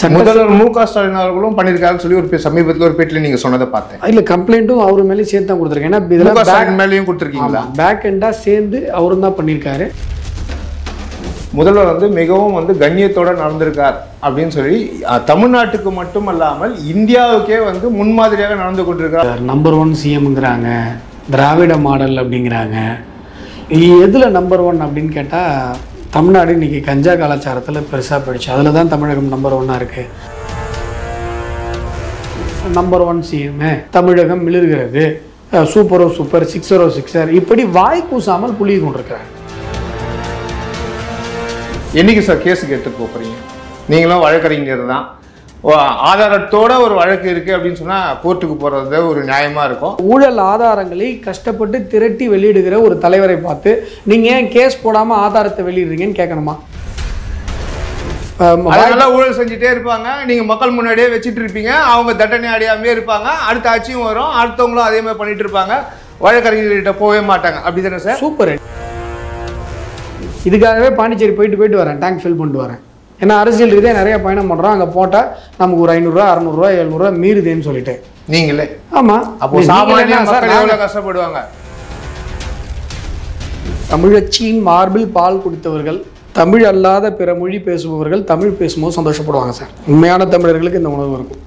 சட்ட முதல்வர் மு க ஸ்டாலின் அவர்களும் பண்ணியிருக்காருன்னு சொல்லி ஒரு பே- சமீபத்துல ஒரு பேட்டில நீங்க சொன்னதை பார்த்தேன் இல்ல கம்ப்ளைண்ட்டும் அவர் மேலேயும் சேர்த்து தான் கொடுத்துருக்கேன் ஏன்னா மு க இதெல்லாம் ஸ்டாலின் மேலேயும் கொடுத்துருக்கீங்களா பேக் எண்டா சேர்ந்து அவரும் தான் பண்ணியிருக்காரு முதல்வர் வந்து மிகவும் வந்து கண்ணியத்தோட நடந்திருக்கார் அப்படின்னு சொல்லி அஹ், தமிழ்நாட்டுக்கு மட்டும் அல்லாமல் இந்தியாவுக்கே வந்து முன்மாதிரியாக நடந்து கொண்டிருக்கார் நம்பர் ஒன் சிஎம்ங்கிறாங்க திராவிட மாடல் அப்படிங்கிறாங்க எதில் நம்பர் ஒன் அப்படின்னு கேட்டால் தமிழ்நாடு இன்னைக்கு கஞ்சா கலாச்சாரத்தில் பெருசாக போயிடுச்சு அதில் தான் தமிழகம் நம்பர் ஒன்னாக இருக்குது நம்பர் ஒன் சிஎம் தமிழகம் மிளிர்கிறது அஹ் சூப்பரோ சூப்பர் சிக்ஸரோ சிக்ஸர் இப்படி வாய் கூசாமல் புள்ளி கொண்டிருக்கிறாங்க என்னைக்கு சார் கேஸுக்கு எடுத்துட்டு போக போறீங்க நீங்களும் வழக்கறிஞர் தான் ஓ, ஆதாரத்தோட ஒரு வழக்கு இருக்கு அப்படின்னு சொன்னா கோர்ட்டுக்கு போறது ஒரு நியாயமா இருக்கும் ஊழல் ஆதாரங்களை கஷ்டப்பட்டு திரட்டி வெளியிடுகிற ஒரு தலைவரை பார்த்து நீங்கள் ஏன் கேஸ் போடாமல் ஆதாரத்தை வெளியிடுறீங்கன்னு கேட்கணுமா அஹ் அதனால ஊழல் செஞ்சுட்டே இருப்பாங்க நீங்க மக்கள் முன்னாடியே வச்சுட்டு இருப்பீங்க அவங்க தண்டனை அடையாமே இருப்பாங்க அடுத்த ஆட்சியும் வரும் அடுத்தவங்களும் அதே மாதிரி பண்ணிட்டு இருப்பாங்க வழக்கறிஞர்கிட்ட போகவே மாட்டாங்க அப்படிதானே சார் சூப்பர் இதுக்காகவே பாண்டிச்சேரி போயிட்டு போயிட்டு வரேன் டேங்க் ஃபில் பண்ணிட்டு வரேன் ஏன்னா அரசியல் ரீதியாக நிறைய பயணம் பண்ணுறோம் அங்கே போட்டால் நமக்கு ஒரு ஐநூறுரூவா அறநூறுவா எழுநூறுவா மீறுதேன்னு சொல்லிட்டு நீங்களே ஆமாம் அப்போ சாமானிய மக்கள் எவ்வளவு கஷ்டப்படுவாங்க தமிழச்சியின் மார்பில் பால் குடித்தவர்கள் தமிழ் அல்லாத பிற மொழி பேசுபவர்கள் தமிழ் பேசும்போது சந்தோஷப்படுவாங்க சார் உண்மையான தமிழர்களுக்கு இந்த உணர்வு இருக்கும்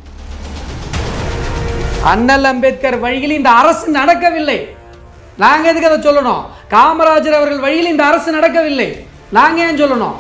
அண்ணல் அம்பேத்கர் வழியில் இந்த அரசு நடக்கவில்லை நாங்க எதுக்கு அதை சொல்லணும் காமராஜர் அவர்கள் வழியில் இந்த அரசு நடக்கவில்லை நாங்க ஏன் சொல்லணும்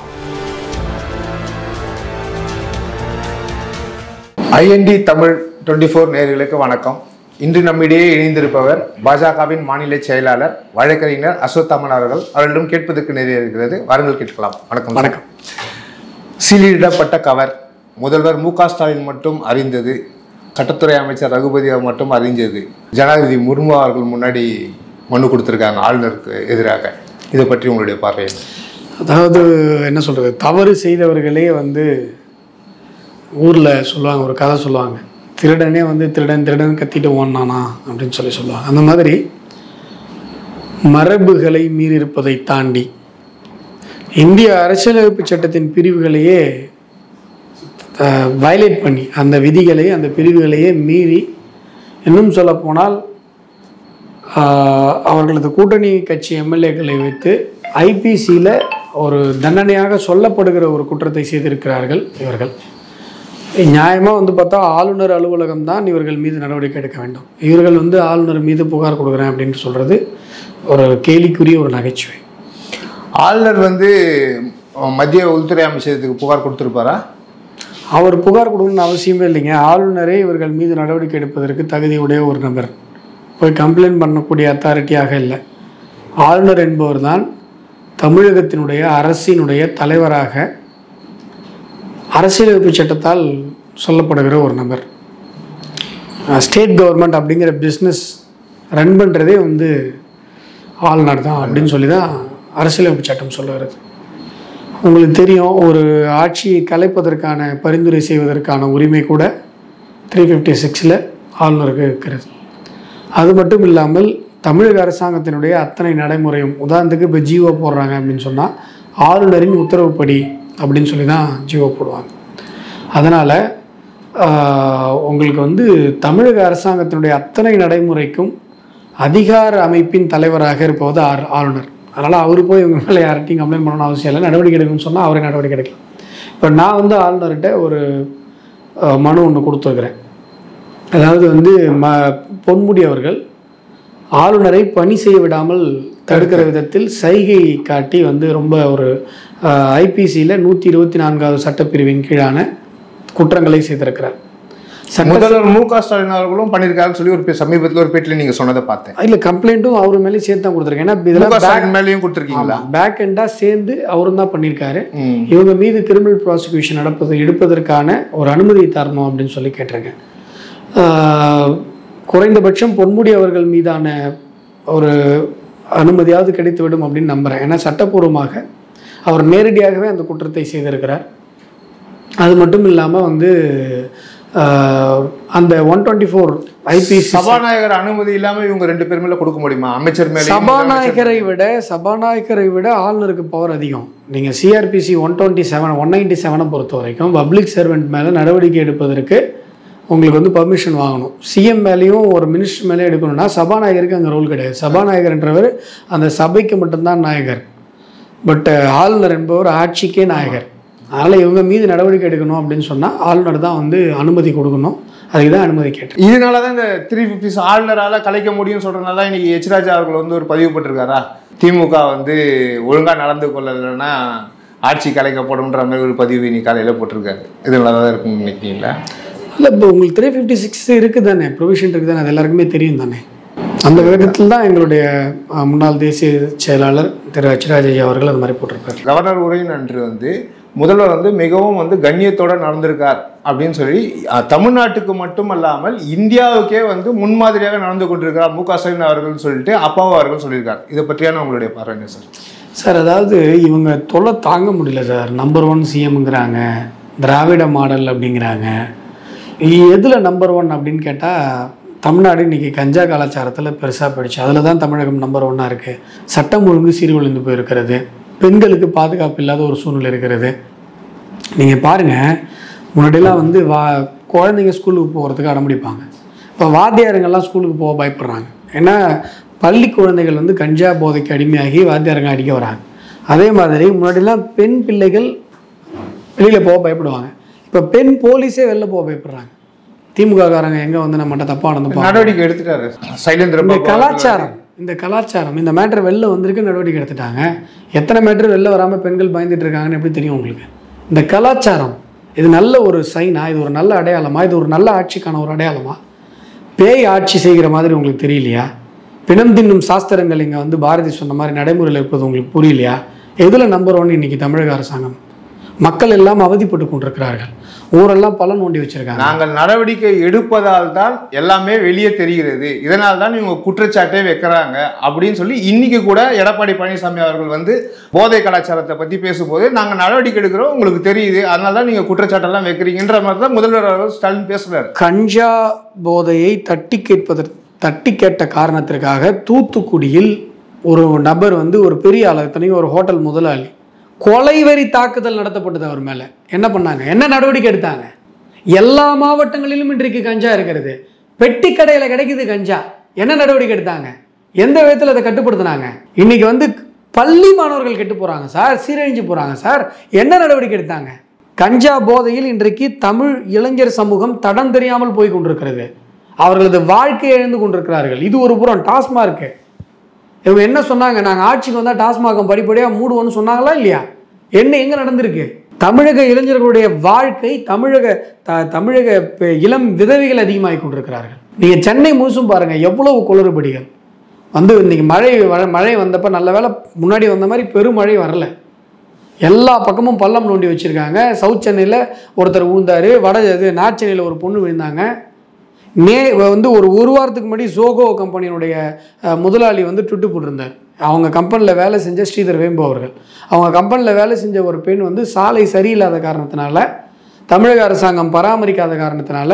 ஐஎன்டி தமிழ் டுவெண்ட்டி ஃபோர் நேர்களுக்கு வணக்கம் இன்று நம்மிடையே இணைந்திருப்பவர் பாஜகவின் மாநில செயலாளர் வழக்கறிஞர் அஸ்வத்தாமன் அவர்கள் அவர்களிடம் கேட்பதற்கு நிறைய இருக்கிறது வாருங்கள் கேட்கலாம் வணக்கம் வணக்கம். சீலிடப்பட்ட கவர் முதல்வர் மு க ஸ்டாலின் மட்டும் அறிந்தது சட்டத்துறை அமைச்சர் ரகுபதி அவர் மட்டும் அறிஞ்சது ஜனாதிபதி முர்மு அவர்கள் முன்னாடி மனு கொடுத்திருக்காங்க ஆளுநருக்கு எதிராக இதை பற்றி உங்களுடைய பார்வை என்ன? அதாவது என்ன சொல்றது தவறு செய்தவர்களே வந்து ஊரில் சொல்லுவாங்க ஒரு கதை சொல்லுவாங்க திருடனே வந்து திருடன் திருடன் கத்திட்டு ஓடினானா அப்படின்னு சொல்லி சொல்லுவாங்க அந்த மாதிரி மரபுகளை மீறியிருப்பதை தாண்டி இந்திய அரசியலமைப்பு சட்டத்தின் பிரிவுகளையே வயலேட் பண்ணி அந்த விதிகளை அந்த பிரிவுகளையே மீறி இன்னும் சொல்லப்போனால் ஆஹ், அவர்களது கூட்டணி கட்சி எம்எல்ஏக்களை வைத்து ஐபிசியில் ஒரு தண்டனையாக சொல்லப்படுகிற ஒரு குற்றத்தை செய்திருக்கிறார்கள் இவர்கள் நியாயமாக வந்து பார்த்தா ஆளுநர் அலுவலகம் தான் இவர்கள் மீது நடவடிக்கை எடுக்க வேண்டும் இவர்கள் வந்து ஆளுநர் மீது புகார் கொடுக்குறேன் அப்படின்னு சொல்கிறது ஒரு கேலிக்குரிய ஒரு நகைச்சுவை ஆளுநர் வந்து அஹ், மத்திய உள்துறை அமைச்சகத்துக்கு புகார் கொடுத்திருப்பாரா அவர் புகார் கொடுக்கணும்னு அவசியமே இல்லைங்க ஆளுநரே இவர்கள் மீது நடவடிக்கை எடுப்பதற்கு தகுதியுடைய ஒரு நபர் போய் கம்ப்ளைண்ட் பண்ணக்கூடிய அத்தாரிட்டியாக இல்லை ஆளுநர் என்பவர் தான் தமிழகத்தினுடைய அரசினுடைய தலைவராக அரசியலமைப்பு சட்டத்தால் சொல்லப்படுகிற ஒரு நபர் ஸ்டேட் கவர்மெண்ட் அப்படிங்கிற பிஸ்னஸ் ரன் பண்ணுறதே வந்து ஆளுநர் தான் அப்படின்னு சொல்லி தான் அரசியலமைப்பு சட்டம் சொல்லுகிறது உங்களுக்கு தெரியும் ஒரு ஆட்சியை கலைப்பதற்கான பரிந்துரை செய்வதற்கான உரிமை கூட த்ரீ ஃபிஃப்டி சிக்ஸில் ஆளுநருக்கு இருக்கிறது அது மட்டும் இல்லாமல் தமிழக அரசாங்கத்தினுடைய அத்தனை நடைமுறையும் உதாரணத்துக்கு இப்போ ஜிஓ போடுறாங்க அப்படின்னு சொன்னால் ஆளுநரின் உத்தரவுப்படி அப்படின்னு சொல்லி தான் ஜிஓ போடுவாங்க அதனால் உங்களுக்கு வந்து தமிழக அரசாங்கத்தினுடைய அத்தனை நடைமுறைக்கும் அதிகார அமைப்பின் தலைவராக இருப்பது ஆர் ஆளுநர் அதனால் அவர் போய் இவங்க மேலே யார்கிட்டையும் கம்ப்ளைண்ட் பண்ணணும்னு அவசியம் இல்லை நடவடிக்கை எடுக்கணும்னு சொன்னால் அவரே நடவடிக்கை எடுக்கலாம் இப்போ நான் வந்து ஆளுநர்கிட்ட ஒரு அஹ், மனு ஒன்று கொடுத்துருக்குறேன் அதாவது வந்து ம பொன்முடி அவர்கள் ஆளுநரை பணி செய்ய விடாமல் தடுக்கிற விதத்தில் சைகை காட்டி வந்து ரொம்ப ஒரு ஐபிசியில் நூற்றி இருபத்தி நான்காவது சட்டப்பிரிவின் கீழான குற்றங்களை செய்திருக்கிறார் சட்ட முதல்வர் மு க ஸ்டாலின் அவர்களும் பண்ணியிருக்காருன்னு சொல்லி ஒரு பே- சமீபத்துல ஒரு பேட்டில நீங்க சொன்னதை பார்த்தேன் இல்லை கம்ப்ளைண்ட்டும் அவர் மேலே சேர்த்து தான் கொடுத்துருக்கேன் ஏன்னா மு க இதெல்லாம் ஸ்டாலின் மேலேயும் கொடுத்துருக்கீங்களா பேக் எண்டாக சேர்ந்து அவரும் தான் பண்ணியிருக்காரு ம். இவங்க மீது கிரிமினல் ப்ராசிக்யூஷன் நடப்பது எடுப்பதற்கான ஒரு அனுமதி தரணும் அப்படின்னு சொல்லி கேட்டிருக்கேன் ஆஹ், குறைந்தபட்சம் பொன்முடி அவர்கள் மீதான ஒரு அனுமதியாவது கிடைத்துவிடும் அப்படின்னு நம்புகிறேன் ஏன்னா சட்டப்பூர்வமாக அவர் நேரடியாகவே அந்த குற்றத்தை செய்திருக்கிறார் அது மட்டும் இல்லாமல் வந்து ஆஹ், அந்த ஒன் டுவெண்ட்டி ஃபோர் ஐபிசி சபாநாயகர் அனுமதி இல்லாம இவங்க ரெண்டு பேர் மேல கொடுக்க முடியுமா அமைச்சர் மேல சபாநாயகரை விட சபாநாயகரை விட ஆளுநருக்கு பவர் அதிகம் நீங்கள் CrPC one twenty seven one ninety செவனை பொறுத்த வரைக்கும் பப்ளிக் சர்வெண்ட் மேலே நடவடிக்கை எடுப்பதற்கு உங்களுக்கு வந்து பர்மிஷன் வாங்கணும் சிஎம் மேலேயும் ஒரு மினிஸ்டர் மேலே எடுக்கணும்னா சபாநாயகருக்கு அங்கே ரோல் கிடையாது சபாநாயகர்ன்றவர் அந்த சபைக்கு மட்டும்தான் நாயகர் பட் ஆளுநர் என்பவர் ஆட்சிக்கே நாயகர் அதனால் இவங்க மீது நடவடிக்கை எடுக்கணும் அப்படின்னு சொன்னால் ஆளுநர் தான் வந்து அனுமதி கொடுக்கணும் அதுக்கு தான் அனுமதி கேட்டேன் இதனாலதான் இந்த த்ரீ பிப்டிஸ் ஆளுநரால கலைக்க முடியும்னு சொல்றதுனால தான் இன்னைக்கு எச் ராஜா அவர்கள் வந்து ஒரு பதிவு போட்டிருக்காரா திமுக வந்து ஒழுங்கா நடந்து கொள்ளலைன்னா ஆட்சி கலைக்கப்படும்ன்ற மாதிரி ஒரு பதிவு இன்னைக்கு காலையில போட்டிருக்காரு இதனால தான் இருக்கும்னு நினைக்கிறீங்களா இல்லை இப்போ உங்களுக்கு த்ரீ ஃபிஃப்டி சிக்ஸ் இருக்குது தானே ப்ரொவிஷன் இருக்குது தானே அது எல்லாருக்குமே தெரியும் தானே அந்த விதத்தில் தான் எங்களுடைய அஹ், முன்னாள் தேசிய செயலாளர் திரு ஹெச்ராஜ் ஐயா அவர்கள் அது மாதிரி போட்டிருப்பார் கவர்னர் உரையின் அன்று வந்து முதல்வர் வந்து மிகவும் வந்து கண்ணியத்தோட நடந்திருக்கார் அப்படின்னு சொல்லி அஹ், தமிழ்நாட்டுக்கு மட்டும் அல்லாமல் இந்தியாவுக்கே வந்து முன்மாதிரியாக நடந்து கொண்டிருக்கிறார் மு க ஸ்டாலின் அவர்கள் சொல்லிட்டு அப்பாவு அவர்கள் சொல்லியிருக்கார் இதை பற்றியான உங்களுடைய பார்வை என்ன சார் சார் அதாவது இவங்க தொல்லை தாங்க முடியல சார் நம்பர் ஒன் சிஎம்ங்கிறாங்க திராவிட மாடல் அப்படிங்கிறாங்க எதில் நம்பர் ஒன் அப்படின்னு கேட்டால் தமிழ்நாடு இன்னைக்கு கஞ்சா கலாச்சாரத்தில் பெருசாக போயிடுச்சு அதில் தான் தமிழகம் நம்பர் ஒன்னாக இருக்குது சட்டம் ஒழுங்கு சீர்குலைந்து போயிருக்கிறது பெண்களுக்கு பாதுகாப்பு இல்லாத ஒரு சூழ்நிலை இருக்கிறது நீங்கள் பாருங்கள் முன்னாடியெல்லாம் வந்து வா குழந்தைங்க ஸ்கூலுக்கு போகிறதுக்கு அடம்பிடிப்பாங்க இப்போ வாத்தியாருங்கெல்லாம் ஸ்கூலுக்கு போக பயப்படுறாங்க ஏன்னா பள்ளி குழந்தைகள் வந்து கஞ்சா போதைக்கு அடிமையாகி வாத்தியாருங்க அடிக்க வராங்க அதே மாதிரி முன்னாடிலாம் பெண் பிள்ளைகள் வெளியில் போக பயப்படுவாங்க இப்போ பெண் போலீஸே வெளில போக பயப்படுறாங்க திமுக காரங்க எங்கே வந்து நம்மகிட்ட தப்பாக நடந்துப்பாங்க நடவடிக்கை எடுத்துட்டாரு சைலேந்திர இந்த பாபு அவர்கள் கலாச்சாரம் இந்த கலாச்சாரம் இந்த மேட்ரு வெளில வந்திருக்கு நடவடிக்கை எடுத்துட்டாங்க எத்தனை மேட்ரு வெளில வராமல் பெண்கள் பயந்துட்டு இருக்காங்கன்னு எப்படி தெரியும் உங்களுக்கு இந்த கலாச்சாரம் இது நல்ல ஒரு சைனா இது ஒரு நல்ல அடையாளமா இது ஒரு நல்ல ஆட்சிக்கான ஒரு அடையாளமா பேய் ஆட்சி செய்கிற மாதிரி உங்களுக்கு தெரியலையா பிணம் தின்னும் சாஸ்திரங்கள் இங்கே வந்து பாரதி சொன்ன மாதிரி நடைமுறையில் இருப்பது உங்களுக்கு புரியலையா எதில் நம்பர் ஒன் இன்னைக்கு தமிழக அரசாங்கம் மக்கள் எல்லாம் அவதிப்பட்டு கொண்டிருக்கிறார்கள் ஊரெல்லாம் பலன் நோண்டி வச்சிருக்காங்க நாங்கள் நடவடிக்கை எடுப்பதால் தான் எல்லாமே வெளியே தெரிகிறது இதனால் தான் இவங்க குற்றச்சாட்டே வைக்கிறாங்க அப்படின்னு சொல்லி இன்னைக்கு கூட எடப்பாடி பழனிசாமி அவர்கள் வந்து போதை கலாச்சாரத்தை பத்தி பேசும்போது நாங்க நடவடிக்கை எடுக்கிறோம் உங்களுக்கு தெரியுது அதனால தான் நீங்க குற்றச்சாட்டெல்லாம் வைக்கிறீங்கன்ற மாதிரி தான் முதல்வர் அவர்கள் ஸ்டாலின் பேசுறாரு கஞ்சா போதையை தட்டி கேட்பதற்கு தட்டி கேட்ட காரணத்திற்காக தூத்துக்குடியில் ஒரு நபர் வந்து ஒரு பெரிய ஆள் இத்தனைக்கும் ஒரு ஹோட்டல் முதலாளி கொலைவெறி தாக்குதல் நடத்தப்பட்டது அவர் மேலே என்ன பண்ணாங்க என்ன நடவடிக்கை எடுத்தாங்க எல்லா மாவட்டங்களிலும் இன்றைக்கு கஞ்சா இருக்கிறது பெட்டி கடையில் கிடைக்குது கஞ்சா என்ன நடவடிக்கை எடுத்தாங்க எந்த விதத்தில் அதை கட்டுப்படுத்தினாங்க இன்னைக்கு வந்து பள்ளி மாணவர்கள் கெட்டு போகிறாங்க சார் சீரழிஞ்சு போகிறாங்க சார் என்ன நடவடிக்கை எடுத்தாங்க கஞ்சா போதையில் இன்றைக்கு தமிழ் இளைஞர் சமூகம் தடம் தெரியாமல் போய் கொண்டிருக்கிறது அவர்களது வாழ்க்கையை இழந்து கொண்டிருக்கிறார்கள் இது ஒரு புறம் டாஸ்மார்க்கு இவங்க என்ன சொன்னாங்க நாங்கள் ஆட்சிக்கு வந்தால் டாஸ்மாகம் படிப்படியாக மூடுவோம்னு சொன்னாங்களா இல்லையா என்ன எங்கே நடந்திருக்கு தமிழக இளைஞர்களுடைய வாழ்க்கை தமிழக த தமிழக பெ- இளம் விதவைகள் அதிகமாகி கொண்டிருக்கிறார்கள் நீங்கள் சென்னை முழுசும் பாருங்கள் எவ்வளவு குளறுபடிகள் வந்து இன்னைக்கு மழை வ- மழை வந்தப்போ நல்ல வேளை முன்னாடி வந்த மாதிரி பெருமழை வரல எல்லா பக்கமும் பள்ளம் நோண்டி வச்சுருக்காங்க சவுத் சென்னையில் ஒருத்தர் விழுந்தாரு வட இது நார்த் சென்னையில் ஒரு பொண்ணு விழுந்தாங்க நே வந்து ஒரு ஒரு வாரத்துக்கு முன்னாடி ஜோகோ கம்பெனியினுடைய அஹ், முதலாளி வந்து ட்விட்டு போட்டிருந்தார் அவங்க கம்பெனியில் வேலை செஞ்ச ஸ்ரீதர் வேம்பு அவர்கள் அவங்க கம்பெனியில் வேலை செஞ்ச ஒரு பெண் வந்து சாலை சரியில்லாத காரணத்தினால தமிழக அரசாங்கம் பராமரிக்காத காரணத்தினால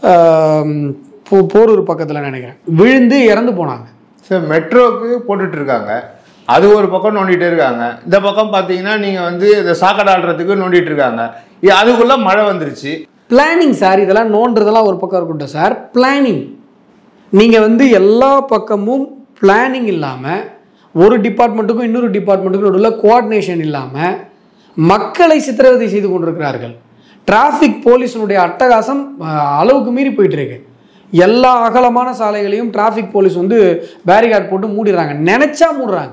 ஆம், போ- போரூர் பக்கத்தில் நினைக்கிறேன் விழுந்து இறந்து போனாங்க சார் மெட்ரோக்கு போட்டுட்டு இருக்காங்க அது ஒரு பக்கம் நோண்டிட்டே இருக்காங்க இந்த பக்கம் பார்த்தீங்கன்னா நீங்க வந்து இந்த சாக்கடை ஆடுறதுக்கு நோண்டிட்டு இருக்காங்க இ- அதுக்குள்ள மழை வந்துருச்சு பிளானிங் சார் இதெல்லாம் நோன்றதெல்லாம் ஒரு பக்கம் இருக்கட்டும் சார் பிளானிங் நீங்கள் வந்து எல்லா பக்கமும் பிளானிங் இல்லாமல் ஒரு டிபார்ட்மெண்ட்டுக்கும் இன்னொரு டிபார்ட்மெண்ட்டுக்கும் நடுவில் கோஆர்டினேஷன் இல்லாமல் மக்களை சித்திரவதை செய்து கொண்டிருக்கிறார்கள் டிராஃபிக் போலீஸினுடைய அட்டகாசம் அஹ், அளவுக்கு மீறி போயிட்டு இருக்கு எல்லா அகலமான சாலைகளையும் டிராஃபிக் போலீஸ் வந்து பேரிகார்ட் போட்டு மூடிடுறாங்க நினைச்சா மூடுறாங்க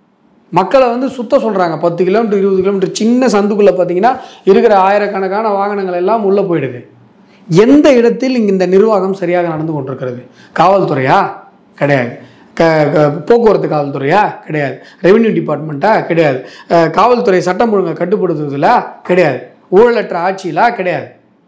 மக்களை வந்து சுத்த சொல்கிறாங்க பத்து கிலோமீட்டர் இருபது கிலோமீட்டர் சின்ன சந்துக்குள்ளே பார்த்தீங்கன்னா இருக்கிற ஆயிரக்கணக்கான வாகனங்கள் எல்லாம் உள்ளே போயிடுது எந்த இடத்தில் இங்கே இந்த நிர்வாகம் சரியாக நடந்து கொண்டிருக்கிறது காவல்துறையா கிடையாது க க- போக்குவரத்து காவல்துறையா கிடையாது ரெவென்யூ டிபார்ட்மெண்ட்டா கிடையாது அஹ், காவல்துறை சட்டம் ஒழுங்கை கட்டுப்படுத்துவதிலா கிடையாது ஊழலற்ற ஆட்சியிலா கிடையாது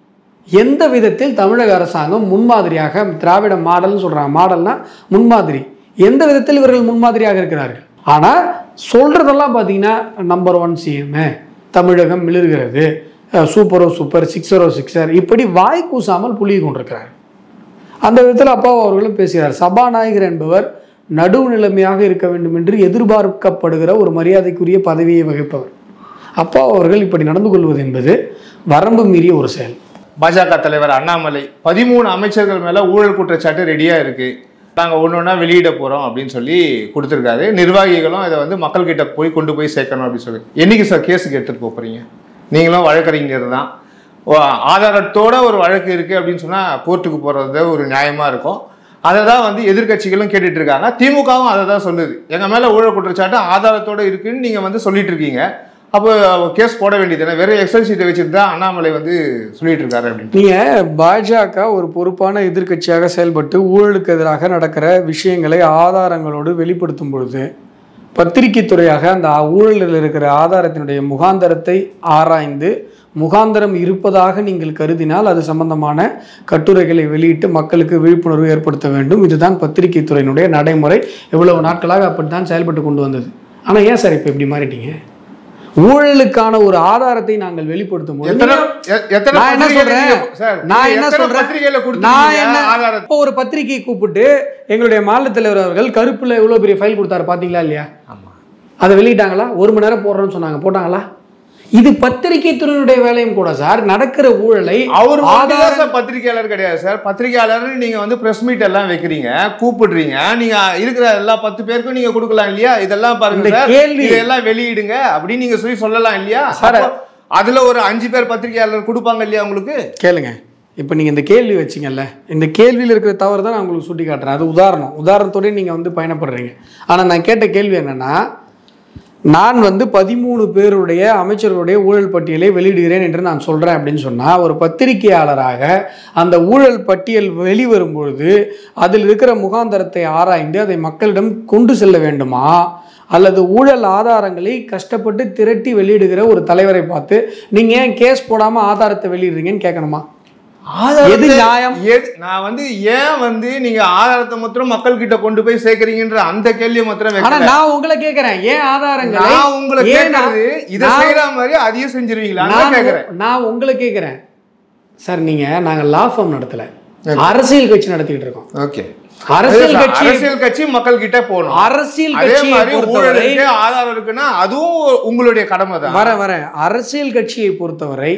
எந்த விதத்தில் தமிழக அரசாங்கம் முன்மாதிரியாக திராவிட மாடல்னு சொல்கிறாங்க மாடல்னா முன்மாதிரி எந்த விதத்தில் இவர்கள் முன்மாதிரியாக இருக்கிறார்கள் ஆனால் சொல்கிறதெல்லாம் பார்த்தீங்கன்னா நம்பர் ஒன் சிஎம் தமிழகம் மிளிர்கிறது அஹ், சூப்பரோ சூப்பர் சிக்ஸரோ சிக்ஸர் இப்படி வாய் கூசாமல் புளியை கொண்டிருக்கிறார் அந்த விதத்தில் அப்பா அவர்களும் பேசுகிறார் சபாநாயகர் என்பவர் நடுவுநிலைமையாக இருக்க வேண்டும் என்று எதிர்பார்க்கப்படுகிற ஒரு மரியாதைக்குரிய பதவியை வகிப்பவர் அப்பா அவர்கள் இப்படி நடந்து கொள்வது என்பது வரம்பு மீறிய ஒரு செயல் பாஜக தலைவர் அண்ணாமலை பதிமூணு அமைச்சர்கள் மேல ஊழல் குற்றச்சாட்டு ரெடியா இருக்கு நாங்க ஒன்று ஒன்றா வெளியிட போறோம் அப்படின்னு சொல்லி கொடுத்துருக்காரு நிர்வாகிகளும் இதை வந்து மக்கள்கிட்ட போய் கொண்டு போய் சேர்க்கணும் அப்படின்னு சொல்லி என்னைக்கு சார் கேஸுக்கு எடுத்துட்டு போப் போறீங்க நீங்களும் வழக்கறிஞர் தான் ஓ, ஆதாரத்தோட ஒரு வழக்கு இருக்கு அப்படின்னு சொன்னா கோர்ட்டுக்கு போறது ஒரு நியாயமா இருக்கும் அதை தான் வந்து எதிர்க்கட்சிகளும் கேட்டுட்டு இருக்காங்க திமுகவும் அதை தான் சொல்லுது எங்க மேல ஊழல் குற்றச்சாட்டு ஆதாரத்தோட இருக்குன்னு நீங்க வந்து சொல்லிட்டு இருக்கீங்க அப்போ கேஸ் போட வேண்டியது வெறும் எக்ஸல் சீட்டை வச்சுட்டு தான் அண்ணாமலை வந்து சொல்லிட்டு இருக்காரு அப்படின்னு நீங்கள் பாஜக ஒரு பொறுப்பான எதிர்க்கட்சியாக செயல்பட்டு ஊழலுக்கு எதிராக நடக்கிற விஷயங்களை ஆதாரங்களோடு வெளிப்படுத்தும் பொழுது பத்திரிகை துறையாக அந்த ஊழலில் இருக்கிற ஆதாரத்தினுடைய முகாந்தரத்தை ஆராய்ந்து முகாந்தரம் இருப்பதாக நீங்கள் கருதினால் அது சம்பந்தமான கட்டுரைகளை வெளியிட்டு மக்களுக்கு விழிப்புணர்வு ஏற்படுத்த வேண்டும் இதுதான் பத்திரிகை துறையினுடைய நடைமுறை இவ்வளவு நாட்களாக அப்படித்தான் செயல்பட்டு கொண்டு வந்தது ஆனால் ஏன் சார் இப்போ இப்படி மாறிட்டீங்க ஊழலுக்கான ஒரு ஆதாரத்தை நாங்கள் வெளிப்படுத்தும் போது எத்தனை நீங்க- எ- எத்தனை நான் என்ன பத்திரிகையில சொல்றேன்? நீங்க- சார், நான் நீங்க என்ன எத்தனை சொல்றேன்? பத்திரிகையில நான் கொடுத்தீங்க என்ன ஆதாரத்தை? இப்போ ஒரு பத்திரிகை கூப்பிட்டு எங்களுடைய மாநில தலைவர் அவர்கள் கருப்புல எவ்வளவு பெரிய ஃபைல் கொடுத்தாரு பாத்தீங்களா இல்லையா அதை வெளியிட்டாங்களா ஒரு மணி நேரம் போடுறோம்னு சொன்னாங்க போட்டாங்களா இது பத்திரிகை துறையினுடைய வேலையும் கூட சார் நடக்கிற ஊழலை அவர் ஆதார மட்டும்தான் சார் பத்திரிகையாளர் கிடையாது சார் பத்திரிகையாளர் நீங்க வந்து பிரஸ் மீட் எல்லாம் வைக்கிறீங்க கூப்பிடுறீங்க நீங்க இருக்கிற எல்லா பத்து பேருக்கும் நீங்க கொடுக்கலாம் இல்லையா இதெல்லாம் பாருங்க இந்த சார் கேள்வி- இதெல்லாம் வெளியிடுங்க அப்படின்னு நீங்க சொல்லி சொல்லலாம் இல்லையா சார், அப்போ அதுல ஒரு அஞ்சு பேர் பத்திரிகையாளர் கொடுப்பாங்க இல்லையா உங்களுக்கு கேளுங்க இப்போ நீங்கள் இந்த கேள்வி வச்சிங்கல்ல இந்த கேள்வியில் இருக்கிற தவறு தான் நான் உங்களுக்கு சுட்டி காட்டுறேன் அது உதாரணம் உதாரணத்தோடய நீங்கள் வந்து பயணப்படுறீங்க ஆனால் நான் கேட்ட கேள்வி என்னன்னா நான் வந்து பதிமூணு பேருடைய அமைச்சர்களுடைய ஊழல் பட்டியலை வெளியிடுகிறேன் என்று நான் சொல்கிறேன் அப்படின்னு சொன்னால் ஒரு பத்திரிகையாளராக அந்த ஊழல் பட்டியல் வெளிவரும் பொழுது அதில் இருக்கிற முகாந்தரத்தை ஆராய்ந்து அதை மக்களிடம் கொண்டு செல்ல வேண்டுமா அல்லது ஊழல் ஆதாரங்களை கஷ்டப்பட்டு திரட்டி வெளியிடுகிற ஒரு தலைவரை பார்த்து நீங்கள் ஏன் கேஸ் போடாமல் ஆதாரத்தை வெளியிடுறீங்கன்னு கேட்கணுமா எது நியாயம்? எது- நான் வந்து ஏன் வந்து நீங்க ஆதாரத்தை மாத்திரம் மக்கள் கிட்ட கொண்டு போய் சேர்க்கறீங்கன்ற அந்த கேள்வியை மாத்திரம் ஆனா வைக்கல. நான் உங்களை கேட்கிறேன் ஏன் ஆதாரங்களை நான் உங்களை ஏன் நான்- கேட்கறது இதை நான்- செய்யற மாதிரி அதையும் செஞ்சிருவீங்களா நான் கேட்கறேன் நான் உங்களை கேட்கிறேன் சார் நீங்க நாங்க லா ஃபார்ம் நடத்தல அரசியல் கட்சி நடத்திட்டு இருக்கோம் ஓகே அரசியல் கட்சி அரசியல் கட்சி மக்கள் கிட்ட போகணும் அரசியல் அதே கட்சியை மாதிரி ஊழல் பொறுத்தவரை இருக்கு ஆதாரம் இருக்குன்னா அதுவும் உங்களுடைய கடமை தான் வர வர அரசியல் கட்சியை பொறுத்தவரை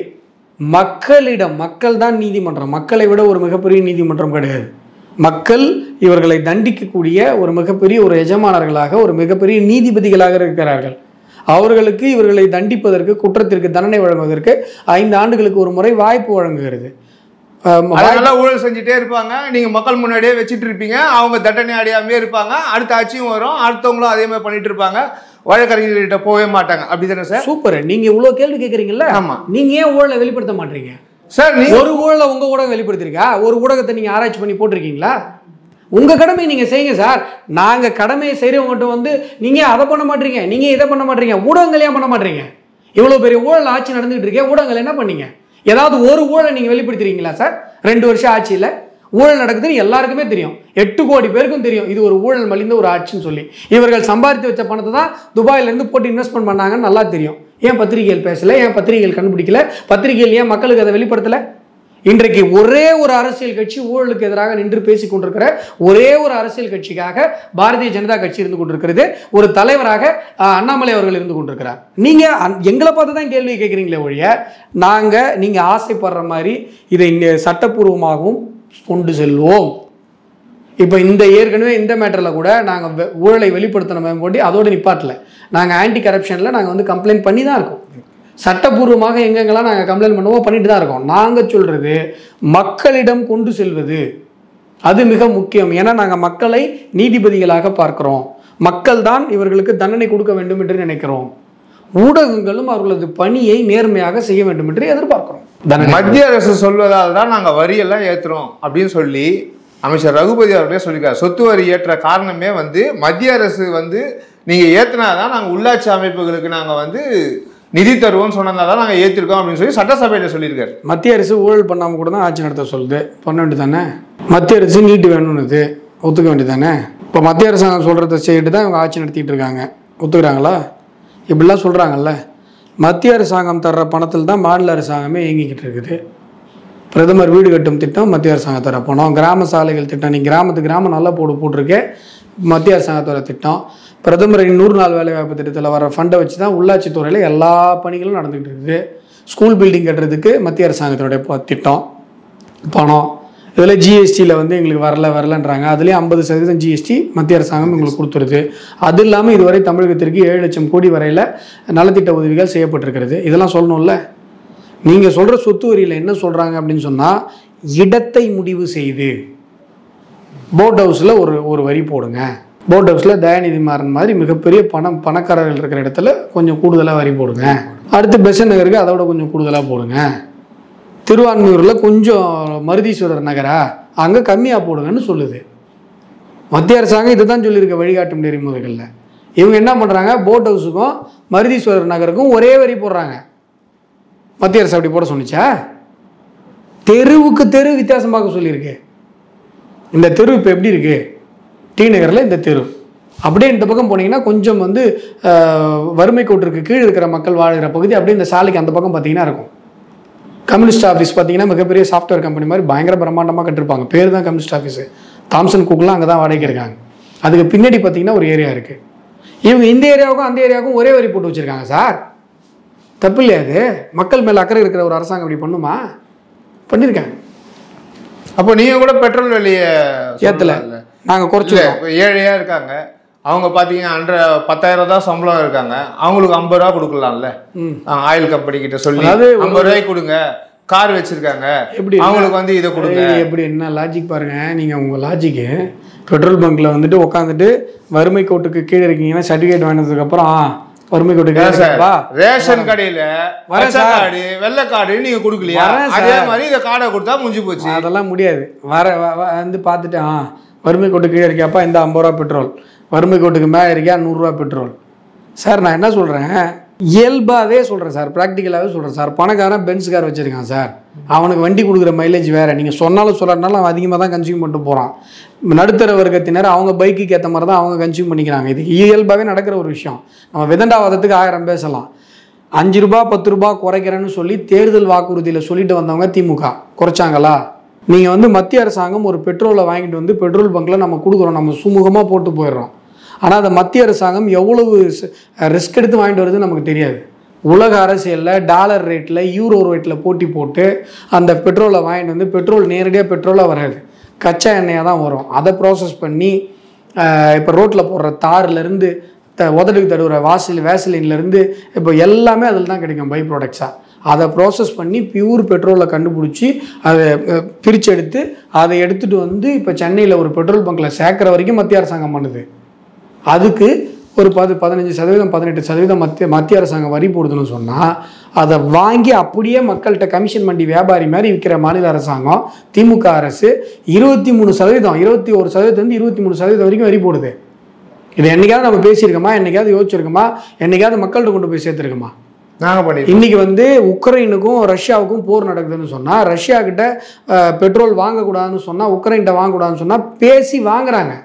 மக்களிடம் மக்கள் தான் நீதிமன்றம் மக்களை விட ஒரு மிகப்பெரிய நீதிமன்றம் கிடையாது மக்கள் இவர்களை தண்டிக்கக்கூடிய ஒரு மிகப்பெரிய ஒரு எஜமானர்களாக ஒரு மிகப்பெரிய நீதிபதிகளாக இருக்கிறார்கள் அவர்களுக்கு இவர்களை தண்டிப்பதற்கு குற்றத்திற்கு தண்டனை வழங்குவதற்கு ஐந்து ஆண்டுகளுக்கு ஒரு முறை வாய்ப்பு வழங்குகிறது அஹ் அதனால ஊழல் செஞ்சுட்டே இருப்பாங்க நீங்க மக்கள் முன்னாடியே வச்சிட்டு இருப்பீங்க அவங்க தண்டனை அடையாமே இருப்பாங்க அடுத்த ஆட்சியும் வரும் அடுத்தவங்களும் அதே மாதிரி பண்ணிட்டு இருப்பாங்க வழக்கறிஞர்கிட்ட போகவே மாட்டாங்க அப்படிதானே சார் சூப்பர் நீங்க இவ்வளவு கேள்வி கேட்குறீங்கல்ல ஆமா. நீங்க ஏன் ஊழலை வெளிப்படுத்த மாட்டீங்க சார் நீ ஒரு ஊழலை உங்க ஊடகம் வெளிப்படுத்திருக்கா ஒரு ஊடகத்தை நீங்க ஆராய்ச்சி பண்ணி போட்டிருக்கீங்களா உங்க கடமையை நீங்க செய்யுங்க சார் நாங்க கடமையை செய்யறவங்ககிட்ட வந்து நீங்க அதை பண்ண மாட்டீங்க நீங்க இதை பண்ண மாட்டீங்க ஊடகங்கள் ஏன் பண்ண மாட்டீங்க இவ்வளவு பெரிய ஊழல் ஆட்சி நடந்துகிட்டு இருக்கே ஊடகங்கள் என்ன பண்ணீங்க ஏதாவது ஒரு ஊழலை நீங்க வெளிப்படுத்துறீங்களா சார் ரெண்டு வருஷம் ஆட்சியில ஊழல் நடக்குதுன்னு எல்லாருக்குமே தெரியும் எட்டு கோடி பேருக்கும் தெரியும் இது ஒரு ஊழல் மலிந்த ஒரு ஆட்சின்னு சொல்லி இவர்கள் சம்பாதித்து வச்ச பணத்தை தான் துபாயில இருந்து போட்டு இன்வெஸ்ட்மெண்ட் பண்ணாங்கன்னு நல்லா தெரியும் ஏன் பத்திரிகைகள் பேசல ஏன் பத்திரிகைகள் கண்டுபிடிக்கல பத்திரிகைகள் ஏன் மக்களுக்கு அதை வெளிப்படுத்தல இன்றைக்கு ஒரே ஒரு அரசியல் கட்சி ஊழலுக்கு எதிராக நின்று பேசிக் கொண்டிருக்கிற ஒரே ஒரு அரசியல் கட்சிக்காக பாரதிய ஜனதா கட்சி இருந்து கொண்டிருக்கிறது ஒரு தலைவராக அஹ், அண்ணாமலை அவர்கள் இருந்து கொண்டிருக்கிறார் நீங்க அந்- எங்களை பார்த்து தான் கேள்வி கேட்குறீங்களே ஒழிய நாங்க நீங்க ஆசைப்படுற மாதிரி இதை இங்க சட்டப்பூர்வமாகவும் கொண்டு செல்வோம் இப்போ இந்த ஏற்கனவே இந்த மேட்டரில் கூட நாங்கள் ஊழலை வெளிப்படுத்தணும் போட்டி அதோடு நிப்பாட்டல நாங்கள் ஆன்டி கரப்ஷனில் நாங்கள் வந்து கம்ப்ளைண்ட் பண்ணி தான் இருக்கோம் சட்டப்பூர்வமாக எங்கெங்கெல்லாம் நாங்கள் கம்ப்ளைண்ட் பண்ணுவோம் பண்ணிட்டு தான் இருக்கோம் நாங்கள் சொல்கிறது மக்களிடம் கொண்டு செல்வது அது மிக முக்கியம் ஏன்னா நாங்கள் மக்களை நீதிபதிகளாக பார்க்கிறோம் மக்கள் தான் இவர்களுக்கு தண்டனை கொடுக்க வேண்டும் என்று நினைக்கிறோம் ஊடகங்களும் அவர்களது பணியை நேர்மையாக செய்ய வேண்டும் என்று எதிர்பார்க்கிறோம் தண்டனை மத்திய அரசு சொல்வதால் தான் நாங்க வரி எல்லாம் ஏத்துறோம் அப்படின்னு சொல்லி அமைச்சர் ரகுபதி அவர்களே சொல்லியிருக்காரு சொத்து வரி ஏற்ற காரணமே வந்து மத்திய அரசு வந்து நீங்க ஏத்துனாதான் நாங்க உள்ளாட்சி அமைப்புகளுக்கு நாங்க வந்து நிதி தருவோம்னு சொன்னதால தான் நாங்க ஏத்திருக்கோம் அப்படின்னு சொல்லி சட்டசபையில சொல்லியிருக்காரு மத்திய அரசு ஊழல் பண்ணாமல் கூட தான் ஆட்சி நடத்த சொல்லுது பண்ண வேண்டியதானே மத்திய அரசு நீட்டு வேணும்னுது ஒத்துக்க வேண்டியதானே இப்போ மத்திய அரசாங்கம் சொல்கிறத செய்யிட்டு தான் இவங்க ஆட்சி நடத்திட்டு இருக்காங்க ஒத்துக்கிறாங்களா இப்படிலாம் சொல்கிறாங்கல்ல மத்திய அரசாங்கம் தர்ற பணத்தில் தான் மாநில அரசாங்கமே இயங்கிக்கிட்டு இருக்குது பிரதமர் வீடு கட்டும் திட்டம் மத்திய அரசாங்கத்தோட பணம் கிராம சாலைகள் திட்டம் நீ கிராமத்து கிராமம் நல்லா போடு போட்டிருக்கே மத்திய அரசாங்கத்தோட திட்டம் பிரதமரின் நூறு நாள் வேலைவாய்ப்பு திட்டத்தில் வர ஃபண்டை வச்சு தான் உள்ளாட்சித்துறையில் எல்லா பணிகளும் நடந்துகிட்டு இருக்குது ஸ்கூல் பில்டிங் கட்டுறதுக்கு மத்திய அரசாங்கத்தினுடைய ப- திட்டம் பணம் இதில் ஜிஎஸ்டியில் வந்து எங்களுக்கு வரல வரலன்றாங்க அதுலேயும் ஐம்பது சதவீதம் ஜிஎஸ்டி மத்திய அரசாங்கம் எங்களுக்கு கொடுத்துருது அது இல்லாமல் இதுவரை தமிழகத்திற்கு ஏழு லட்சம் கோடி வரையில் நலத்திட்ட உதவிகள் செய்யப்பட்டிருக்கிறது இதெல்லாம் சொல்லணும்ல நீங்கள் சொல்கிற சொத்து வரியில் என்ன சொல்கிறாங்க அப்படின்னு சொன்னால் இடத்தை முடிவு செய்து போட் ஹவுஸில் ஒரு ஒரு வரி போடுங்க போட் ஹவுஸில் தயாநிதி மாறன் மாதிரி மிகப்பெரிய பணம் பணக்காரர்கள் இருக்கிற இடத்துல கொஞ்சம் கூடுதலாக வரி போடுங்க அடுத்து பெசன் நகருக்கு அதோட கொஞ்சம் கூடுதலாக போடுங்க திருவான்மியூரில் கொஞ்சம் மருதீஸ்வரர் நகரா அங்கே கம்மியாக போடுங்கன்னு சொல்லுது மத்திய அரசாங்கம் இதை தான் சொல்லியிருக்க வழிகாட்டும் நெறிமுறைகளில் இவங்க என்ன பண்ணுறாங்க போட் ஹவுஸுக்கும் மருதீஸ்வரர் நகருக்கும் ஒரே வரி போடுறாங்க மத்திய அரசு அப்படி போட சொன்னிச்சா தெருவுக்கு தெரு வித்தியாசம் பார்க்க சொல்லியிருக்கு இந்த தெரு இப்போ எப்படி இருக்கு டி நகரில் இந்த தெரு அப்படியே இந்த பக்கம் போனீங்கன்னா கொஞ்சம் வந்து ஆஹ், வறுமை கோட்டிற்கு கீழ் இருக்கிற மக்கள் வாழ்கிற பகுதி அப்படியே இந்த சாலைக்கு அந்த பக்கம் பார்த்தீங்கன்னா இருக்கும் கம்யூனிஸ்ட் ஆஃபீஸ் பார்த்தீங்கன்னா மிகப்பெரிய சாஃப்ட்வேர் கம்பெனி மாதிரி பயங்கர பிரம்மாண்டமாக கட்டிருப்பாங்க பேர் தான் கம்யூனிஸ்ட் ஆஃபீஸு தாம்சன் குக்லாம் அங்கே தான் வாடகைக்கு இருக்காங்க அதுக்கு பின்னாடி பார்த்தீங்கன்னா ஒரு ஏரியா இருக்குது இவங்க இந்த ஏரியாவுக்கும் அந்த ஏரியாவுக்கும் ஒரே வரி போட்டு வச்சுருக்காங்க சார் தப்பு இல்லையா அது மக்கள் மேலே அக்கறை இருக்கிற ஒரு அரசாங்கம் இப்படி பண்ணுமா பண்ணியிருக்காங்க அப்போ நீங்க கூட பெட்ரோல் விலையை ஏற்றல சொல்லலாம்ல. நாங்கள் இல்ல குறைச்சிருக்கோம் இப்போ ஏழையா இருக்காங்க அவங்க பார்த்தீங்கன்னா அன்ற பத்தாயிரம் தான் சம்பளம் இருக்காங்க அவங்களுக்கு ஐம்பது ரூபா கொடுக்கலாம்ல ம் ஆயில் கம்பெனி கிட்ட சொல்லி அதாவது ஒரு- ஐம்பது ரூபாய்க்கு கொடுங்க கார் வச்சிருக்காங்க எப்படி அவங்களுக்கு வந்து இதை கொடுங்க ஏய், எப்படி என்ன லாஜிக் பாருங்க நீங்க உங்க லாஜிக்கு பெட்ரோல் பங்க்ல வந்துட்டு உட்காந்துட்டு வறுமை கோட்டுக்கு கீழே இருக்கீங்கன்னா சர்டிஃபிகேட் வாங்கினதுக்கு அப்புறம் ஆ, வறுமை கோட்டுக்கு கீழே ஏன் சார் இருக்கா? ரேஷன் கடையில வரேன் பச்சை சார். கார்டு வெள்ளை கார்டு நீங்க கொடுக்கலையா வரேன் சார். அதே மாதிரி இந்த கார்டை கொடுத்தா முடிஞ்சு போச்சு அதெல்லாம் முடியாது வர வ- வ- வந்து பார்த்துட்டு ஆ வறுமை கோட்டுக்கு கீழே இருக்கியாப்பா இந்த ஐம்பது ரூபா பெட்ரோல் வறுமை கோட்டுக்கு மேலே இருக்கியா நூறுரூவா பெட்ரோல் சார் நான் என்ன சொல்கிறேன் இயல்பாகவே சொல்கிறேன் சார் ப்ராக்டிக்கலாகவே சொல்கிறேன் சார் பணக்காரன் பென்ஸ் கார் வச்சுருக்கான் சார் அவனுக்கு வண்டி கொடுக்குற மைலேஜ் வேறு நீங்கள் சொன்னாலும் சொல்லாட்டினாலும் அவன் அதிகமாக தான் கன்சியூம் பண்ணிட்டு போகிறான் நடுத்தர வர்க்கத்தினர் அவங்க பைக்குக்கு ஏற்ற மாதிரி தான் அவங்க கன்சியூம் பண்ணிக்கிறாங்க இது இயல்பாகவே நடக்கிற ஒரு விஷயம் நம்ம விதண்டாவாதத்துக்கு ஆயிரம் பேசலாம் அஞ்சு ரூபா பத்து ரூபா குறைக்கிறேன்னு சொல்லி தேர்தல் வாக்குறுதியில் சொல்லிட்டு வந்தவங்க திமுக குறைச்சாங்களா நீங்கள் வந்து மத்திய அரசாங்கம் ஒரு பெட்ரோலை வாங்கிட்டு வந்து பெட்ரோல் பங்க்கில் நம்ம கொடுக்குறோம் நம்ம சுமூகமாக போட்டு போயிடுறோம் ஆனால் அந்த மத்திய அரசாங்கம் எவ்வளவு ரிஸ்க் எடுத்து வாங்கிட்டு வருதுன்னு நமக்கு தெரியாது உலக அரசியலில் டாலர் ரேட்டில் யூரோ ரேட்டில் போட்டி போட்டு அந்த பெட்ரோலை வாங்கிட்டு வந்து பெட்ரோல் நேரடியாக பெட்ரோலாக வராது கச்சா எண்ணெயாக தான் வரும் அதை ப்ராசஸ் பண்ணி இப்போ ரோட்டில் போடுற தார்லேருந்து த உதடுக்கு தடுவுற வாசல் வேசலின்லேருந்து இப்போ எல்லாமே அதில் தான் கிடைக்கும் பை ப்ராடக்ட்ஸாக அதை ப்ராசஸ் பண்ணி பியூர் பெட்ரோலை கண்டுபிடிச்சி அதை அஹ், பிரிச்சு எடுத்து அதை எடுத்துகிட்டு வந்து இப்போ சென்னையில் ஒரு பெட்ரோல் பங்க்கில் சேர்க்குற வரைக்கும் மத்திய அரசாங்கம் பண்ணுது அதுக்கு ஒரு பது பதினஞ்சு சதவீதம் பதினெட்டு சதவீதம் மத்திய மத்திய அரசாங்கம் வரி போடுதுன்னு சொன்னால் அதை வாங்கி அப்படியே மக்கள்கிட்ட கமிஷன் பண்ணி வியாபாரி மாதிரி விற்கிற மாநில அரசாங்கம் திமுக அரசு இருபத்தி மூணு சதவீதம் இருபத்தி ஒரு சதவீதம் இருபத்தி மூணு சதவீதம் வரைக்கும் வரி போடுது இது என்னைக்காவது நம்ம பேசியிருக்கோமா என்னைக்காவது யோசிச்சிருக்கோமா என்னைக்காவது மக்கள்கிட்ட கொண்டு போய் சேர்த்துருக்கோமா நாங்க பண்ணி இன்னைக்கு வந்து உக்ரைனுக்கும் ரஷ்யாவுக்கும் போர் நடக்குதுன்னு சொன்னா ரஷ்யா கிட்ட அஹ், பெட்ரோல் வாங்கக்கூடாதுன்னு சொன்னா உக்ரைன்கிட்ட வாங்கக்கூடாதுன்னு சொன்னா பேசி வாங்குறாங்க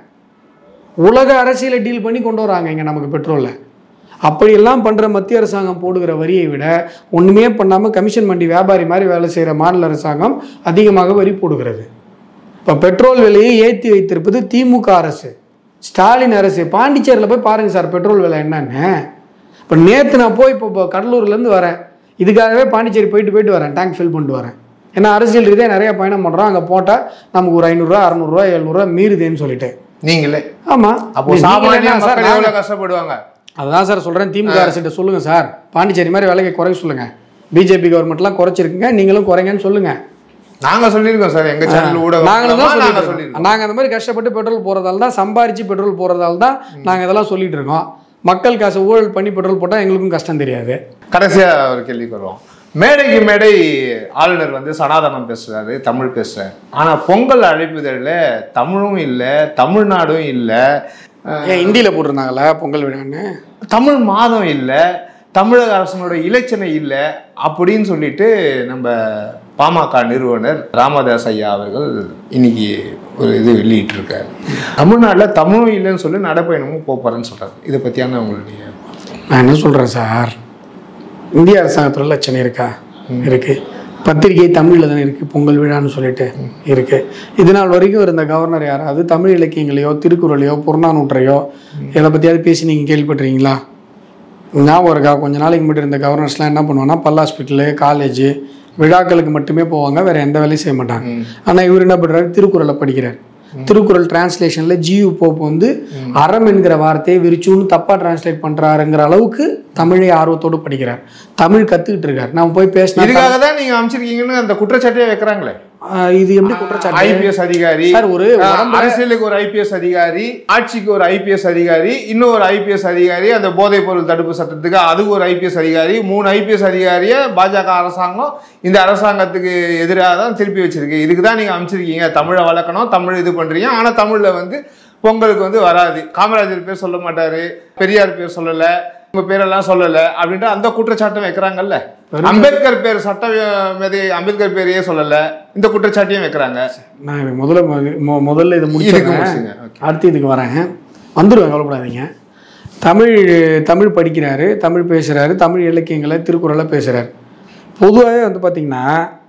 உலக அரசியலை டீல் பண்ணி கொண்டு வராங்க இங்க நமக்கு பெட்ரோலை அப்படியெல்லாம் பண்ற மத்திய அரசாங்கம் போடுகிற வரியை விட ஒண்ணுமே பண்ணாம கமிஷன் மண்டி வியாபாரி மாதிரி வேலை செய்யற மாநில அரசாங்கம் அதிகமாக வரி போடுகிறது இப்போ பெட்ரோல் விலையை ஏற்றி வைத்திருப்பது திமுக அரசு ஸ்டாலின் அரசு பாண்டிச்சேரியில் போய் பாருங்க சார் பெட்ரோல் விலை என்னன்னு இப்போ நேற்று நான் போய் இப்போ இப்போ கடலூர்லேருந்து வரேன் இதுக்காகவே பாண்டிச்சேரி போயிட்டு போயிட்டு வரேன் டேங்க் ஃபில் பண்ணிட்டு வரேன் ஏன்னா அரசியல் ரீதியாக நிறைய பயணம் பண்ணுறோம் அங்கே போட்டால் நமக்கு ஒரு ஐநூறுரூவா அறநூறுவா எழுநூறுவா மீறுதேன்னு சொல்லிட்டு நீங்களே ஆமாம் அப்போ சாமானிய மக்கள் எவ்வளவு கஷ்டப்படுவாங்க அதுதான் சார் சொல்கிறேன் திமுக அரசுகிட்ட சொல்லுங்கள் சார் பாண்டிச்சேரி மாதிரி விலைக்கு குறைய சொல்லுங்கள் பிஜேபி கவர்மெண்ட்லாம் குறைச்சிருக்குங்க நீங்களும் குறைங்கன்னு சொல்லுங்கள் நாங்க சொல்லியிருக்கோம் சார் எங்க சேனல் ஊடகம் நாங்களும் தான் மூலமா நாங்க சொல்லிட்டு சொல்லியிருக்கோம் இருக்கோம் நாங்கள் அந்த மாதிரி கஷ்டப்பட்டு பெட்ரோல் போகிறதால தான் சம்பாரிச்சு பெட்ரோல் போகிறதால தான் நாங்கள் இதெல்லாம் சொல்லிட்டு இருக்கோம் மக்கள் காசு ஊழல் பண்ணி பெட்ரோல் போட்டால் எங்களுக்கும் கஷ்டம் தெரியாது கடைசியா ஒரு கேள்விக்கு வருவோம் மேடைக்கு மேடை ஆளுநர் வந்து சனாதனம் பேசுறாரு தமிழ் பேசுறாரு ஆனா பொங்கல் அழைப்புதல்ல தமிழும் இல்ல தமிழ்நாடும் இல்ல அஹ், ஏன் ஹிந்தியில் போட்டிருந்தாங்களா பொங்கல் விழான்னு தமிழ் மாதம் இல்ல தமிழக அரசனோட இலச்சனை இல்ல அப்படின்னு சொல்லிட்டு நம்ம பாமக நிறுவனர் ராமதாஸ் ஐயா அவர்கள் இன்னைக்கு ஒரு இது வெளியிட்டிருக்காரு தமிழ்நாட்டில் தமிழும் இல்லைன்னு சொல்லி நடைப்பயணமும் போப் போறேன்னு சொல்றாரு இதை பத்தியான உங்களுடைய நான் என்ன சொல்கிறேன் சார் இந்திய அரசாங்கத்தில் லட்சணை இருக்கா இருக்கு பத்திரிகை தமிழில் தானே இருக்குது பொங்கல் விழான்னு சொல்லிட்டு இருக்குது இது நாள் வரைக்கும் இருந்த கவர்னர் யாராவது தமிழ் இலக்கியங்களையோ திருக்குறளையோ புறநானூற்றையோ இதை பற்றியாவது பேசி நீங்கள் கேள்விப்பட்டிருக்கீங்களா ஞாபகம் இருக்கா கொஞ்ச நாளைக்கு முன்னாடி இருந்த கவர்னர்ஸ்லாம் என்ன பண்ணுவாங்கன்னா பல் ஹாஸ்பிட்டலு காலேஜ் விழாக்களுக்கு மட்டுமே போவாங்க வேற எந்த வேலையும் செய்ய மாட்டாங்க ஆனால் இவர் என்ன பண்ணுறாரு திருக்குறளை படிக்கிறார் திருக்குறள் டிரான்ஸ்லேஷன்ல ஜியு போப் வந்து அறம் என்கிற வார்த்தையை விரிச்சுன்னு தப்பா டிரான்ஸ்லேட் பண்றாருங்கிற அளவுக்கு தமிழை ஆர்வத்தோடு படிக்கிறார் தமிழ் கத்துக்கிட்டு இருக்காரு நம்ம போய் பேசினா இதுக்காக தான் நீங்க அமைச்சிருக்கீங்கன்னு அந்த குற்றச்சாட்டே வைக்கிறாங்களே ஆஹ் இது எப்படி குற்றச்சாட்டு ஐபிஎஸ் அதிகாரி சார் ஒரு அஹ், உடம்புல அரசியலுக்கு ஒரு ஐபிஎஸ் அதிகாரி ஆட்சிக்கு ஒரு ஐபிஎஸ் அதிகாரி இன்னும் ஒரு ஐபிஎஸ் அதிகாரி அந்த போதைப் பொருள் தடுப்பு சட்டத்துக்கு அதுக்கு ஒரு ஐபிஎஸ் அதிகாரி மூணு ஐபிஎஸ் அதிகாரியை பாஜக அரசாங்கம் இந்த அரசாங்கத்துக்கு எதிராக தான் திருப்பி வச்சிருக்கு இதுக்கு தான் நீங்க அமைச்சிருக்கீங்க தமிழை வளர்க்கணும் தமிழ் இது பண்றீங்க ஆனா தமிழ்ல வந்து பொங்கலுக்கு வந்து வராது காமராஜர் பேர் சொல்ல மாட்டாரு பெரியார் பேர் சொல்லல உங்க பேரெல்லாம் சொல்லல அப்படின்ட்டு அந்த குற்றச்சாட்டும் வைக்கிறாங்கல்ல அம்பேத்கர் பேர் சட்ட மேதை அம்பேத்கர் பேரையே சொல்லல இந்த குற்றச்சாட்டையும் வைக்கிறாங்க நான் இது முதல்ல மொ- முதல்ல இதை இதுக்கு முடிச்சிருக்கேன் முடிச்சுங்க. Okay. அடுத்து இதுக்கு வரேன் வந்துடுவேன் கவலைப்படாதீங்க தமிழ் தமிழ் படிக்கிறாரு தமிழ் பேசுகிறாரு தமிழ் இலக்கியங்களை திருக்குறளை பேசுகிறாரு பொதுவாகவே வந்து பார்த்திங்கன்னா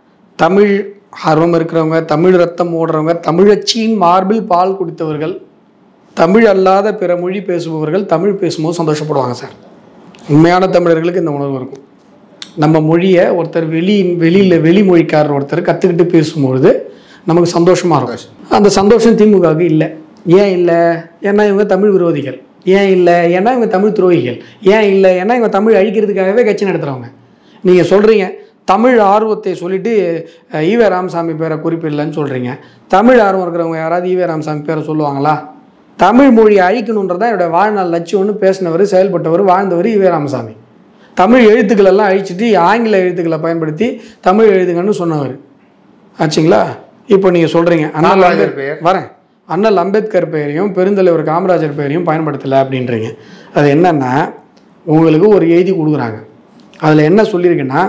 தமிழ் ஆர்வம் இருக்கிறவங்க தமிழ் ரத்தம் ஓடுறவங்க தமிழச்சியின் மார்பில் பால் குடித்தவர்கள் தமிழ் அல்லாத பிற மொழி பேசுபவர்கள் தமிழ் பேசும்போது சந்தோஷப்படுவாங்க சார் உண்மையான தமிழர்களுக்கு இந்த உணர்வு இருக்கும் நம்ம மொழியை ஒருத்தர் வெளி வெளியில் வெளி மொழிக்காரர் ஒருத்தர் கற்றுக்கிட்டு பேசும்பொழுது நமக்கு சந்தோஷமாக இருக்கும் அந்த சந்தோஷம் திமுகவுக்கு இல்லை ஏன் இல்லை ஏன்னா இவங்க தமிழ் விரோதிகள் ஏன் இல்லை ஏன்னா இவங்க தமிழ் துரோகிகள் ஏன் இல்லை ஏன்னா இவங்க தமிழ் அழிக்கிறதுக்காகவே கட்சி நடத்துகிறவங்க நீங்கள் சொல்கிறீங்க தமிழ் ஆர்வத்தை சொல்லிட்டு அஹ், ஈவே ராமசாமி பேரை குறிப்பிடலன்னு சொல்கிறீங்க தமிழ் ஆர்வம் இருக்கிறவங்க யாராவது ஈவே ராமசாமி பேரை சொல்லுவாங்களா தமிழ் மொழியை அழிக்கணுன்றதான் என்னோட வாழ்நாள் லட்சியம்னு பேசினவர் செயல்பட்டவர் வாழ்ந்தவர் ஈவே ராமசாமி தமிழ் எழுத்துக்கள் எல்லாம் அழிச்சிட்டு ஆங்கில எழுத்துக்களை பயன்படுத்தி தமிழ் எழுதுங்கன்னு சொன்னவர் ஆச்சுங்களா இப்போ நீங்கள் சொல்கிறீங்க அண்ணல் காமராஜர் அம்பேத் பெயர். வரேன் அண்ணல் அம்பேத்கர் பெயரையும் பெருந்தலைவர் காமராஜர் பெயரையும் பயன்படுத்தலை அப்படின்றீங்க அது என்னன்னா உங்களுக்கு ஒரு எழுதி கொடுக்குறாங்க அதில் என்ன சொல்லியிருக்குன்னா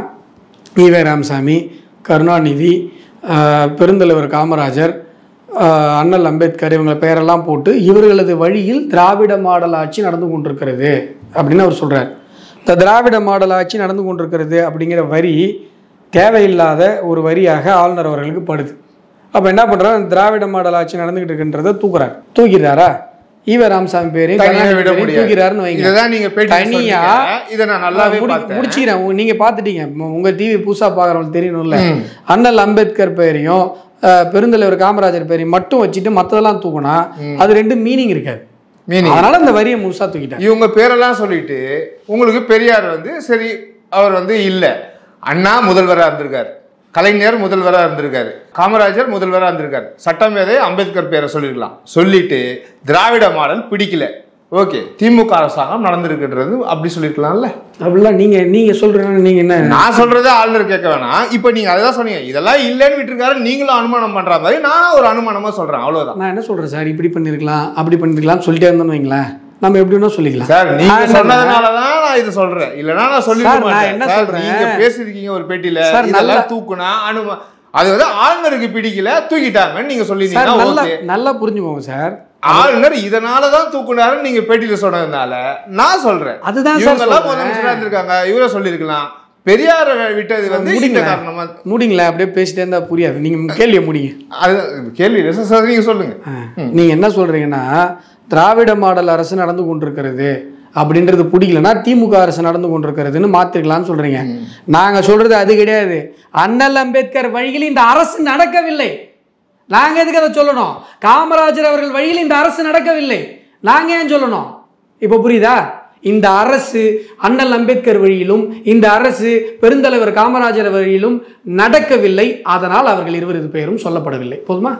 ஈவே ராமசாமி கருணாநிதி ஆஹ், பெருந்தலைவர் காமராஜர் ஆஹ், அண்ணல் அம்பேத்கர் இவங்க பெயரெல்லாம் போட்டு இவர்களது வழியில் திராவிட மாடல் ஆட்சி நடந்து கொண்டிருக்கிறது அப்படின்னு அவர் சொல்றார் இந்த திராவிட மாடல் ஆட்சி நடந்து கொண்டிருக்கிறது அப்படிங்கிற வரி தேவையில்லாத ஒரு வரியாக ஆளுநர் அவர்களுக்கு படுது அப்போ என்ன பண்ணுறாரு திராவிட மாடல் ஆட்சி நடந்துகிட்டு இருக்குன்றதை தூக்குறாரு தூக்கிறாரா ஈவ ராமசாமி பேரையும் தனியா கருணாநிதி விட பேரையும் முடியாது தூக்கிறாருன்னு வைங்க இதுதான் நீங்க பேட்டி தனியா இதை நான் நல்லாவே முடி- பார்த்தேன் முடிச்சிக்கிறேன் உங்க- நீங்க பாத்துட்டீங்க ம- உங்க டிவி புதுசா பாக்குறவங்களுக்கு தெரியணும்ல அண்ணல் அம்பேத்கர் பெயரையும் அஹ், பெருந்தலைவர் காமராஜர் பெயரையும் மட்டும் வச்சுட்டு மத்ததெல்லாம் தூக்குனா அது ரெண்டு மீனிங் இருக்காது மீனிங் அதனால அந்த வரியை முழுசா தூக்கிட்டாங்க இவங்க பேரெல்லாம் சொல்லிட்டு உங்களுக்கு பெரியார் வந்து சரி அவர் வந்து இல்ல அண்ணா முதல்வரா இருந்திருக்காரு கலைஞர் முதல்வரா இருந்திருக்காரு காமராஜர் முதல்வரா இருந்திருக்காரு சட்டமேதை அம்பேத்கர் பேரை சொல்லிருக்கலாம் சொல்லிட்டு திராவிட மாடல் பிடிக்கல ஓகே திமுக அரசாங்கம் நடந்திருக்குன்றது அப்படி சொல்லிருக்கலாம்ல அப்படிலாம் நீங்க நீங்க சொல்றீங்க நீங்க என்ன நான் சொல்றதே ஆளுநர் கேட்க வேணாம் இப்போ நீங்க அததான் சொன்னீங்க இதெல்லாம் இல்லைன்னு விட்டுருக்காரு நீங்களும் அனுமானம் பண்ற மாதிரி நான் ஒரு அனுமானமா சொல்றேன் அவ்வளவுதான் நான் என்ன சொல்றேன் சார் இப்படி பண்ணிருக்கலாம் அப்படி பண்ணிருக்கலாம் சொல்லிட்டே இருந்தோம்னு வைங்களேன் நம்ம எப்படி வேணா சொல்லிக்கலாம் சார் நீங்க நான் என்ன- சொன்னதுனாலதான் நான் இது சொல்றேன் இல்லனா நான் சொல்லி சார், நான் என்ன சார் சொல்றேன்? நீங்க பேசிருக்கீங்க ஒரு பேட்டியில சார், இதெல்லாம் நல்லா- தூக்குனா அனுமா அது வந்து ஆளுநருக்கு பிடிக்கல தூக்கிட்டாங்கன்னு நீங்க சார் சொல்லிருந்தீங்கன்னா நல்லா ஓகே நல்லா புரிஞ்சுக்கோங்க சார் ஆளுநர் இதனாலதான் தூக்குனாருன்னு நீங்க பேட்டியில சொன்னதுனால நான் சொல்றேன் அதுதான் சார் இவங்க எல்லாம் சொல்றேன். முதலமைச்சரா இருந்திருக்காங்க இவரை சொல்லிருக்கலாம் பெரியார விட்டது வந்து இந்த முடிங்களேன். காரணமா முடிங்களேன் அப்படியே பேசிட்டே இருந்தா புரியாது நீங்க கேள்வியை முடிங்க அது கேள்வி இல்லை சார் நீங்க சொல்லுங்க நீங்க என்ன சொல்றீங்கன்னா திராவிட மாடல் அரசு நடந்து கொண்டிருக்கிறது அப்படின்றது பிடிக்கலன்னா திமுக அரசு நடந்து கொண்டிருக்கிறதுன்னு மாத்திருக்கலாம்னு சொல்றீங்க நாங்க சொல்றது அது கிடையாது அண்ணல் அம்பேத்கர் வழியில் இந்த அரசு நடக்கவில்லை நாங்க எதுக்கு அதை சொல்லணும் காமராஜர் அவர்கள் வழியில் இந்த அரசு நடக்கவில்லை நாங்க ஏன் சொல்லணும் இப்போ புரியுதா இந்த அரசு அண்ணல் அம்பேத்கர் வழியிலும் இந்த அரசு பெருந்தலைவர் காமராஜர் வழியிலும் நடக்கவில்லை அதனால் அவர்கள் இருவரது பெயரும் சொல்லப்படவில்லை போதுமா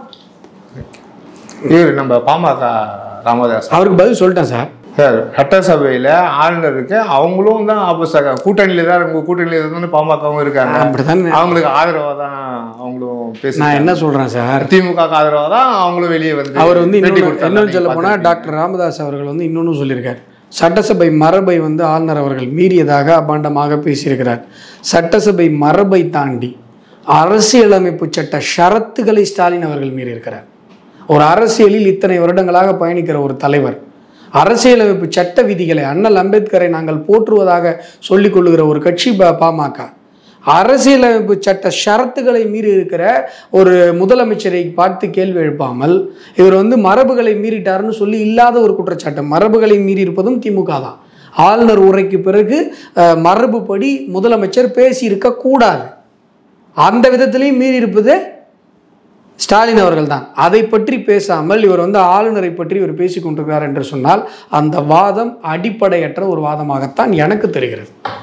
இவர் நம்ம பாமக ராமதாஸ் அவருக்கு பதில் சொல்லிட்டேன் சார் சார் சட்டசபையில ஆளுநருக்கு அவங்களும் தான் ஆப்போசிட் கூட்டணியில தான் உங்க கூட்டணியில தான் பாமகவும் இருக்காங்க அப்படித்தானே அவங்களுக்கு ஆதரவா தான் அவங்களும் பேசி நான் என்ன சொல்றேன் சார் திமுக ஆதரவா தான் அவங்களும் வெளியே வந்து அவர் வந்து பேட்டி இன்னொன்று கொடுத்தாங்க. இன்னொன்று சொல்ல நீங்க போனால் பார்த்திருப்பீங்க. டாக்டர் ராமதாஸ் அவர்கள் வந்து இன்னொன்று சொல்லியிருக்கார் சட்டசபை மரபை வந்து ஆளுநர் அவர்கள் மீறியதாக அபாண்டமாக பேசியிருக்கிறார் சட்டசபை மரபை தாண்டி அரசியலமைப்பு சட்ட ஷரத்துகளை ஸ்டாலின் அவர்கள் மீறியிருக்கிறார் ஒரு அரசியலில் இத்தனை வருடங்களாக பயணிக்கிற ஒரு தலைவர் அரசியலமைப்பு சட்ட விதிகளை அண்ணல் அம்பேத்கரை நாங்கள் போற்றுவதாக சொல்லிக் கொள்ளுகிற ஒரு கட்சி பா- பாமக அரசியலமைப்பு சட்ட ஷரத்துகளை மீறி இருக்கிற ஒரு முதலமைச்சரை பார்த்து கேள்வி எழுப்பாமல் இவர் வந்து மரபுகளை மீறிட்டாருன்னு சொல்லி இல்லாத ஒரு குற்றச்சாட்டு மரபுகளை மீறி இருப்பதும் திமுக தான் ஆளுநர் உரைக்கு பிறகு அஹ், மரபுப்படி முதலமைச்சர் பேசி கூடாது அந்த விதத்திலையும் மீறி இருப்பது ஸ்டாலின் அவர்கள் தான் அதை பற்றி பேசாமல் இவர் வந்து ஆளுநரை பற்றி இவர் பேசிக் கொண்டிருக்கிறார் என்று சொன்னால் அந்த வாதம் அடிப்படையற்ற ஒரு வாதமாகத்தான் எனக்கு தெரிகிறது